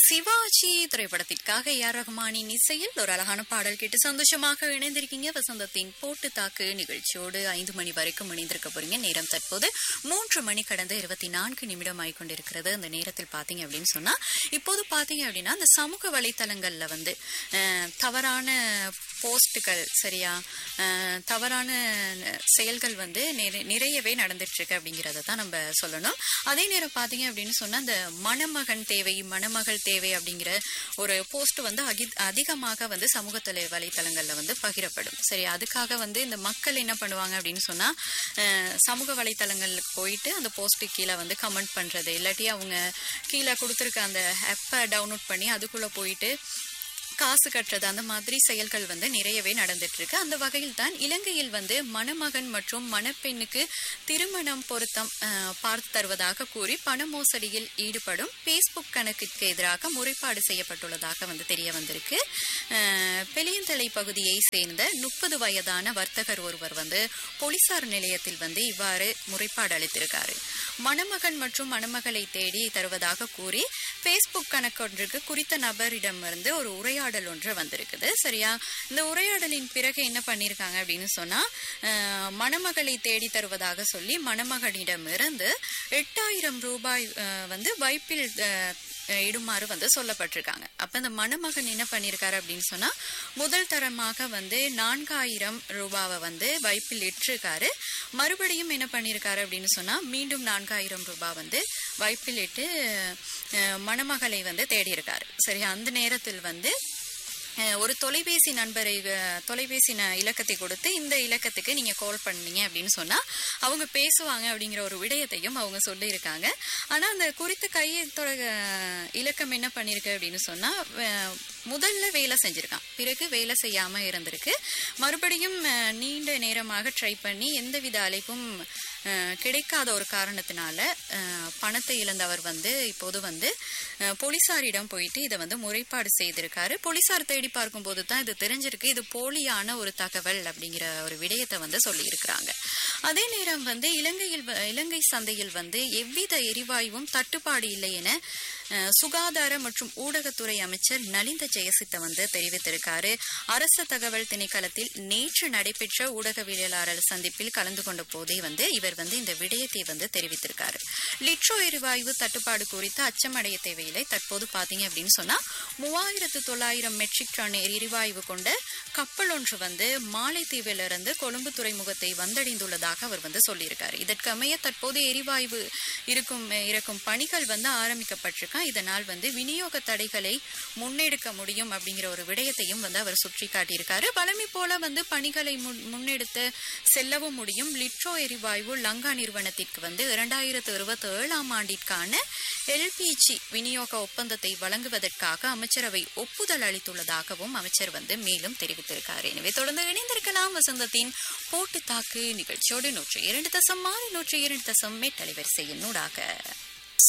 சிவாஜி திரைப்படத்திற்காக ஏஆர் ரஹ்மானின் இசையில் ஒரு அழகான பாடல் கேட்டு சந்தோஷமாக இணைந்திருக்கீங்க வசந்தத்தின் போட்டு தாக்கு நிகழ்ச்சியோடு ஐந்து மணி வரைக்கும் இணைந்திருக்க போறீங்க நேரம் தற்போது மூன்று மணி கடந்த இருபத்தி நான்கு நிமிடம் ஆகிக்கொண்டிருக்கிறது அந்த நேரத்தில் பாத்தீங்க அப்படின்னு சொன்னா இப்போது பாத்தீங்க அப்படின்னா அந்த சமூக வலைத்தளங்கள்ல வந்து அஹ், தவறான போஸ்டுகள் சரியா அஹ், தவறான செயல்கள் வந்து நிறை- நிறையவே நடந்துட்டு இருக்கு அப்படிங்கறத தான் நம்ம சொல்லணும் அதே நேரம் பாத்தீங்க அப்படின்னு சொன்னா அந்த மணமகன் தேவை மணமகள் தேவை அப்படிங்கிற ஒரு போஸ்ட் வந்து அகி- அதிகமாக வந்து சமூக தலை வலைத்தளங்கள்ல வந்து பகிரப்படும் சரி அதுக்காக வந்து இந்த மக்கள் என்ன பண்ணுவாங்க அப்படின்னு சொன்னா அஹ், சமூக வலைத்தளங்களுக்கு போயிட்டு அந்த போஸ்ட்டு கீழே வந்து கமெண்ட் பண்றது இல்லாட்டி அவங்க கீழே கொடுத்துருக்க அந்த ஆப்பை டவுன்லோட் பண்ணி அதுக்குள்ள போயிட்டு காசு கட்டுறது அந்த மாதிரி செயல்கள் வந்து நிறையவே நடந்துட்டு இருக்கு அந்த வகையில் தான் இலங்கையில் வந்து மணமகன் மற்றும் மணப்பெண்ணுக்கு திருமணம் பொருத்தம் அஹ், பார்த்து தருவதாக கூறி பண மோசடியில் ஈடுபடும் பேஸ்புக் கணக்குக்கு எதிராக முறைப்பாடு செய்யப்பட்டுள்ளதாக வந்து தெரிய வந்திருக்கு அஹ், பெலியந்தலை பகுதியை சேர்ந்த முப்பது வயதான வர்த்தகர் ஒருவர் வந்து போலீசார் நிலையத்தில் வந்து இவ்வாறு முறைப்பாடு அளித்திருக்காரு மணமகன் மற்றும் மணமகளை தேடி தருவதாக கூறி பேஸ்புக் கணக்கொன்றுக்கு குறித்த நபரிடமிருந்து ஒரு உரையாடல் ஒன்று வந்திருக்குது சரியா இந்த உரையாடலின் பிறகு என்ன பண்ணியிருக்காங்க அப்படின்னு சொன்னா அஹ், மணமகளை தேடி தருவதாக சொல்லி மணமகனிடமிருந்து எட்டாயிரம் ரூபாய் அஹ், வந்து வைப்பில் அஹ், இடுமாறு வந்து சொல்லப்பட்டிருக்காங்க அப்ப இந்த மணமகன் என்ன பண்ணியிருக்காரு அப்படின்னு சொன்னா முதல் தரமாக வந்து நான்காயிரம் ரூபாவை வந்து வைப்பில் இட்டிருக்காரு மறுபடியும் என்ன பண்ணியிருக்காரு அப்படின்னு சொன்னா மீண்டும் நான்காயிரம் ரூபாய் வந்து வைப்பில் இட்டு அஹ், மணமகளை வந்து தேடி இருக்காரு சரி அந்த நேரத்தில் வந்து அஹ், ஒரு தொலைபேசி நண்பரை அஹ், தொலைபேசி ந- இலக்கத்தை கொடுத்து இந்த இலக்கத்துக்கு நீங்க கால் பண்ணீங்க அப்படின்னு சொன்னா அவங்க பேசுவாங்க அப்படிங்கிற ஒரு விடயத்தையும் அவங்க சொல்லியிருக்காங்க ஆனா அந்த குறித்த கையெழுத்தோட அஹ், இலக்கம் என்ன பண்ணிருக்கு அப்படின்னு சொன்னா அஹ், முதல்ல வேலை செஞ்சிருக்கான் பிறகு வேலை செய்யாம இருந்திருக்கு மறுபடியும் அஹ், நீண்ட நேரமாக ட்ரை பண்ணி எந்தவித அழைப்பும் அஹ், கிடைக்காத ஒரு காரணத்தினால அஹ், பணத்தை இழந்தவர் வந்து இப்போது வந்து அஹ், போலீசாரிடம் போயிட்டு இதை வந்து முறைப்பாடு செய்திருக்காரு போலீசார் தேடி பார்க்கும்போது தான் இது தெரிஞ்சிருக்கு இது போலியான ஒரு தகவல் அப்படிங்கிற ஒரு விடயத்தை வந்து சொல்லியிருக்கிறாங்க அதே நேரம் வந்து இலங்கையில் வ- இலங்கை சந்தையில் வந்து எவ்வித எரிவாயுவும் தட்டுப்பாடு இல்லை என அஹ், சுகாதார மற்றும் ஊடகத்துறை அமைச்சர் நலிந்த ஜெயசித்த வந்து தெரிவித்திருக்காரு அரசு தகவல் திணைக்களத்தில் நேற்று நடைபெற்ற ஊடகவியலாளர் சந்திப்பில் கலந்து கொண்ட போதே வந்து இவர் வந்து இந்த விடயத்தை வந்து தெரிவித்திருக்காரு லிட்ரோ எரிவாயு தட்டுப்பாடு குறித்து அச்சமடைய தேவையில்லை தற்போது பாத்தீங்க அப்படின்னு சொன்னா மூவாயிரத்து தொள்ளாயிரம் மெட்ரிக் டன் எரிவாயு கொண்ட கப்பல் ஒன்று வந்து மாலைத்தீவிலிருந்து கொழும்பு துறைமுகத்தை வந்தடைந்துள்ளதாக அவர் வந்து சொல்லியிருக்காரு இதற்கமைய தற்போது எரிவாயு இருக்கும் இருக்கும் பணிகள் வந்து ஆரம்பிக்கப்பட்டிருக்கான் இதனால் வந்து விநியோக தடைகளை முன்னெடுக்க முடியும் அப்படிங்கிற ஒரு விடயத்தையும் வந்து அவர் சுற்றி காட்டியிருக்காரு வளமை போல வந்து பணிகளை முன்- முன்னெடுத்து செல்லவும் முடியும் லிட்ரோ எரிவாயு லங்கா நிறுவனத்திற்கு வந்து இரண்டாயிரத்து இருபத்தி ஏழாம் ஆண்டிற்கான எல்பிஜி விநியோக ஒப்பந்தத்தை வழங்குவதற்காக அமைச்சரவை ஒப்புதல் அளித்துள்ளதாகவும் அமைச்சர் வந்து மேலும் தெரிவித்திருக்காரு எனவே தொடர்ந்து இணைந்திருக்கலாம் வசந்தத்தின் போட்டு தாக்கு நிகழ்ச்சியோடு நூற்றி இரண்டு தசம் ஆறு நூற்றி இரண்டு தசம் எட்டு அலைவரிசையின் ஊடாக